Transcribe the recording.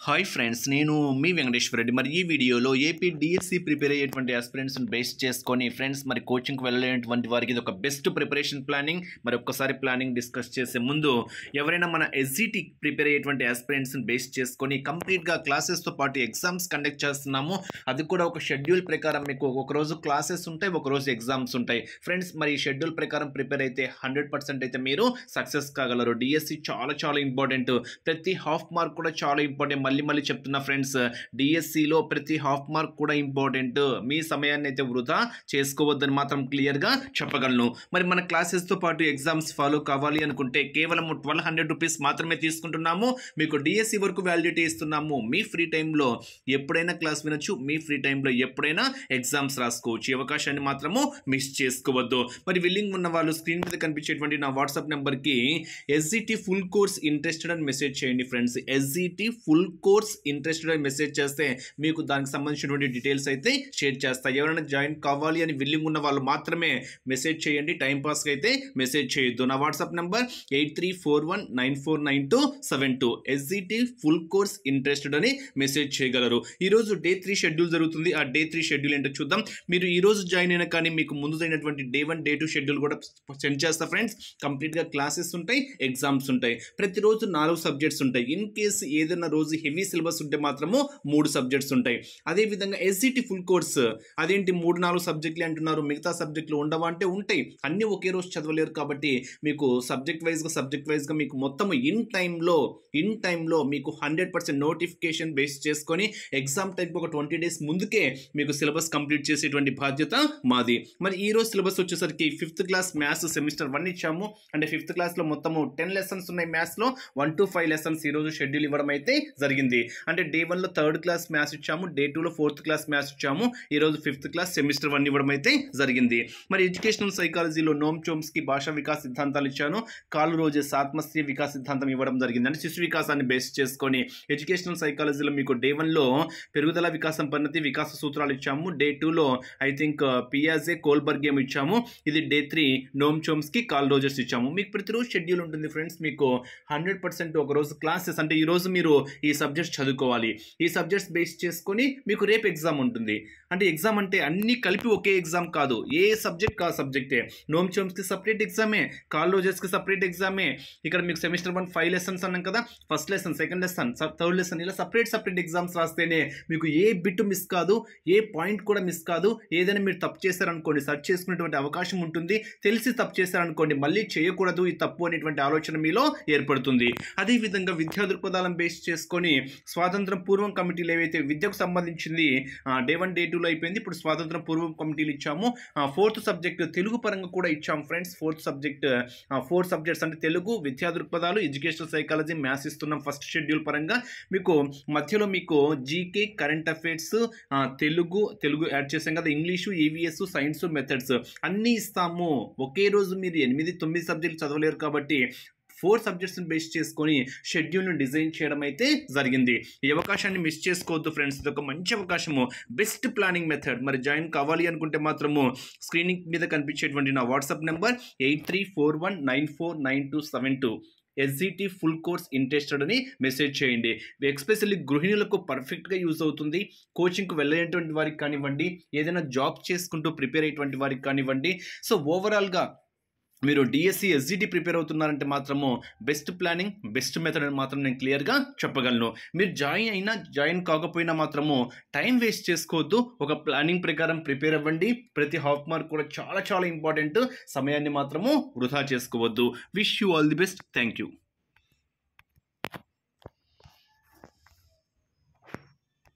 hi friends నేను మీ వెంకటేశ్వర రెడ్డి మరి ఈ వీడియోలో ఏపీ డిఎస్సి ప్రిపేర్ అయ్యేటువంటి ఆస్పిరెంట్స్ని బేస్ చేసుకొని ఫ్రెండ్స్ మరి కోచింగ్కి వెళ్ళలేనటువంటి వారికి ఇది ఒక బెస్ట్ ప్రిపరేషన్ ప్లానింగ్ మరి ఒక్కసారి ప్లానింగ్ డిస్కస్ చేసే ముందు ఎవరైనా మన ఎస్జిటి ప్రిపేర్ అయ్యేటువంటి ఆస్పిరెంట్స్ని బేస్ చేసుకొని కంప్లీట్గా క్లాసెస్తో పాటు ఎగ్జామ్స్ కండక్ట్ చేస్తున్నాము అది కూడా ఒక షెడ్యూల్ ప్రకారం మీకు ఒక రోజు క్లాసెస్ ఉంటాయి ఒక రోజు ఎగ్జామ్స్ ఉంటాయి ఫ్రెండ్స్ మరి ఈ షెడ్యూల్ ప్రకారం ప్రిపేర్ అయితే హండ్రెడ్ పర్సెంట్ అయితే మీరు సక్సెస్ కాగలరు డిఎస్సి చాలా చాలా ఇంపార్టెంట్ ప్రతి హాఫ్ మార్క్ కూడా చాలా ఇంపార్టెంట్ మళ్ళీ మళ్ళీ చెప్తున్నా ఫ్రెండ్స్ డిఎస్సిలో ప్రతి హాఫ్ మార్క్ కూడా ఇంపార్టెంట్ మీ సమయాన్ని అయితే వృధా చేసుకోవద్దని మాత్రం క్లియర్గా చెప్పగలను మరి మన క్లాసెస్తో పాటు ఎగ్జామ్స్ ఫాలో కావాలి అనుకుంటే కేవలం ట్వెల్వ్ హండ్రెడ్ రూపీస్ మాత్రమే తీసుకుంటున్నాము మీకు డిఎస్సి వరకు వ్యాలిడిటీ ఇస్తున్నాము మీ ఫ్రీ టైంలో ఎప్పుడైనా క్లాస్ వినొచ్చు మీ ఫ్రీ టైంలో ఎప్పుడైనా ఎగ్జామ్స్ రాసుకోవచ్చు ఈ అవకాశాన్ని మాత్రము మిస్ చేసుకోవద్దు మరి విల్లింగ్ ఉన్న వాళ్ళు స్క్రీన్ మీద కనిపించేటువంటి నా వాట్సాప్ నెంబర్కి ఎస్జిటి ఫుల్ కోర్స్ ఇంట్రెస్టెడ్ అని మెసేజ్ చేయండి friends SGT full course interested అని మెసేజ్ చేస్తే మీకు దానికి సంబంధించినటువంటి డీటెయిల్స్ అయితే షేర్ చేస్తాయి ఎవరైనా జాయిన్ కావాలి అని విల్లింగ్ ఉన్న వాళ్ళు మాత్రమే మెసేజ్ చేయండి టైం పాస్కి అయితే మెసేజ్ చేయొద్దు నా WhatsApp number eight three four one nine four nine two seven two SGT full course interested అని మెసేజ్ చేయగలరు ఈరోజు డే త్రీ షెడ్యూల్ జరుగుతుంది ఆ డే త్రీ షెడ్యూల్ ఏంటో చూద్దాం మీరు ఈ రోజు జాయిన్ అయినా కానీ మీకు ముందుదైనటువంటి day one day two schedule కూడా సెండ్ చేస్తా ఫ్రెండ్స్ కంప్లీట్గా క్లాసెస్ ఉంటాయి ఎగ్జామ్స్ ఉంటాయి ప్రతిరోజు నాలుగు సబ్జెక్ట్స్ ఉంటాయి ఇన్ కేస్ ఏదైనా రోజు హెవీ సిలబస్ ఉంటే మాత్రము మూడు సబ్జెక్ట్స్ ఉంటాయి అదేవిధంగా ఎస్జిటి ఫుల్ కోర్స్ అదేంటి మూడు నాలుగు సబ్జెక్టులు అంటున్నారు మిగతా సబ్జెక్టులు ఉండవా అంటే ఉంటాయి అన్నీ ఒకే రోజు చదవలేరు కాబట్టి మీకు సబ్జెక్ట్ వైజ్గా సబ్జెక్ట్ వైజ్గా మీకు మొత్తం ఇన్ టైంలో ఇన్ టైంలో మీకు హండ్రెడ్ పర్సెంట్ నోటిఫికేషన్ బేస్ చేసుకొని ఎగ్జామ్ టైంకి ఒక ట్వంటీ డేస్ ముందుకే మీకు సిలబస్ కంప్లీట్ చేసేటువంటి బాధ్యత మాది మరి ఈ రోజు సిలబస్ వచ్చేసరికి fifth class maths semester one ఇచ్చాము అంటే ఫిఫ్త్ క్లాస్లో మొత్తము టెన్ లెసన్స్ ఉన్నాయి మ్యాథ్స్లో వన్ టు ఫైవ్ లెసన్స్ ఈ రోజు షెడ్యూల్ ఇవ్వడం అయితే జరిగింది అంటే డే వన్లో థర్డ్ క్లాస్ మ్యాథ్స్ ఇచ్చాము డే టూలో ఫోర్త్ క్లాస్ మ్యాథ్స్ ఇచ్చాము ఈ రోజు ఫిఫ్త్ క్లాస్ సెమిస్టర్ వన్ ఇవ్వడం అయితే జరిగింది మరి ఎడ్యుకేషనల్ సైకాలజీలో నోమ్ చోమ్స్కి భాషా వికాస్ సిద్ధాంతాలు ఇచ్చాను కాలు రోజెస్ ఆత్మశ్రీ వికాస్ సిద్ధాంతం ఇవ్వడం జరిగింది అంటే శిశు వికాసాన్ని బేస్ చేసుకొని ఎడ్యుకేషనల్ సైకాలజీలో మీకు డే వన్లో పెరుగుదల వికాసం పద్ధతి వికాస సూత్రాలు ఇచ్చాము డే టూలో ఐ థింక్ పియాజే కోల్బర్గ్ ఏం ఇచ్చాము ఇది day three Noam Chomsky Carl Rogers ఇచ్చాము మీకు ప్రతిరోజు షెడ్యూల్ ఉంటుంది ఫ్రెండ్స్ మీకు హండ్రెడ్ పర్సెంట్ ఒక రోజు క్లాసెస్ అంటే ఈ రోజు మీరు ఈ సబ్జెక్ట్స్ చదువుకోవాలి ఈ సబ్జెక్ట్స్ బేస్ చేసుకొని మీకు రేపు ఎగ్జామ్ ఉంటుంది అంటే ఎగ్జామ్ అంటే అన్ని కలిపి ఒకే ఎగ్జామ్ కాదు ఏ సబ్జెక్ట్ కా సబ్జెక్టే నోమ్ చోమ్స్కి సపరేట్ ఎగ్జామే కాల్ రోజర్స్కి సపరేట్ ఎగ్జామే ఇక్కడ మీకు సెమిస్టర్ వన్ ఫైవ్ లెసన్స్ అన్నాం కదా first lesson second lesson third lesson ఇలా సపరేట్ సపరేట్ ఎగ్జామ్స్ రాస్తేనే మీకు ఏ బిట్ మిస్ కాదు ఏ పాయింట్ కూడా మిస్ కాదు ఏదైనా మీరు తప్పు చేశారనుకోండి సెర్చ్ చేసుకునేటువంటి అవకాశం ఉంటుంది తెలిసి తప్పు చేశారనుకోండి మళ్ళీ చేయకూడదు ఈ తప్పు అనేటువంటి ఆలోచన మీలో ఏర్పడుతుంది అదేవిధంగా విద్యా దృక్పథాలను బేస్ చేసుకొని స్వాతంత్రం పూర్వం కమిటీలు ఏవైతే విద్యకు సంబంధించింది డే వన్ డే టూలో అయిపోయింది ఇప్పుడు స్వాతంత్రం పూర్వం కమిటీలు ఇచ్చాము ఫోర్త్ సబ్జెక్ట్ తెలుగు పరంగా కూడా ఇచ్చాం friends fourth subject four subjects అంటే తెలుగు విద్యా దృక్పథాలు ఎడ్యుకేషనల్ సైకాలజీ మ్యాథ్స్ ఇస్తున్నాం ఫస్ట్ షెడ్యూల్ పరంగా మీకు మధ్యలో మీకు GK current affairs Telugu Telugu add చేసాం కదా ఇంగ్లీషు ఈవీఎస్ సైన్స్ మెథడ్స్ అన్నీ ఇస్తాము ఒకే రోజు మీరు ఎనిమిది తొమ్మిది సబ్జెక్టులు చదవలేరు కాబట్టి ఫోర్ సబ్జెక్ట్స్ని బేస్ చేసుకొని షెడ్యూల్ను డిజైన్ చేయడం అయితే జరిగింది ఈ అవకాశాన్ని మిస్ చేసుకోవద్దు ఫ్రెండ్స్ ఇది ఒక మంచి అవకాశము బెస్ట్ ప్లానింగ్ మెథడ్ మరి జాయిన్ కావాలి అనుకుంటే మాత్రము స్క్రీనింగ్ మీద కనిపించేటువంటి నా WhatsApp number eight three four one nine four nine two seven two SGT full course interested అని మెసేజ్ చేయండి ఎక్స్పెషల్లీ గృహిణులకు పర్ఫెక్ట్గా యూజ్ అవుతుంది కోచింగ్కి వెళ్ళేటువంటి వారికి కానివ్వండి ఏదైనా జాబ్ చేసుకుంటూ ప్రిపేర్ అయ్యేటువంటి వారికి కానివ్వండి సో ఓవరాల్గా మీరు డిఎస్సి ఎస్జిటి ప్రిపేర్ అవుతున్నారంటే మాత్రము బెస్ట్ ప్లానింగ్ బెస్ట్ మెథడ్ అని మాత్రం నేను క్లియర్గా చెప్పగలను మీరు జాయిన్ అయినా జాయిన్ కాకపోయినా మాత్రము టైం వేస్ట్ చేసుకోవద్దు ఒక ప్లానింగ్ ప్రకారం ప్రిపేర్ అవ్వండి ప్రతి హాఫ్ మార్క్ కూడా చాలా చాలా ఇంపార్టెంట్ సమయాన్ని మాత్రము వృధా చేసుకోవద్దు wish you all the best thank you